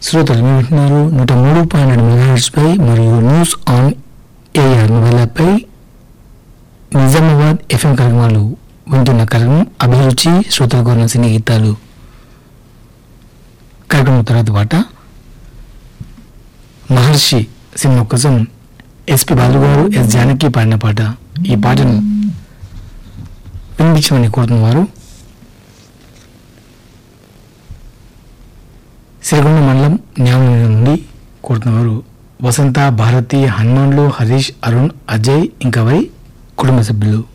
శ్రోతలు మీరు వింటున్నారు నూట మూడు పాయింట్ రెండు మెగాహెర్ట్స్ పై మరియు న్యూస్ ఆన్ ఏఆర్ మొబైల్పై నిజామాబాద్ ఎఫ్ఎం కార్యక్రమాలు వింటున్న కార్యక్రమం అభిరుచి శ్రోతల కోరిన సినీ గీతాలు కార్యక్రమం తర్వాత పాట మహర్షి సినిమా కోసం ఎస్పి బాలు గారు ఎస్ జానకి పాడిన పాట ఈ పాటను వినిపించమని కోరుతున్న వారు సిరిగొండ మండలం న్యామల నుండి కోరుతున్నవారు వసంత భారతి హనుమాన్లు హరీష్ అరుణ్ అజయ్ ఇంకా వారి కుటుంబ సభ్యులు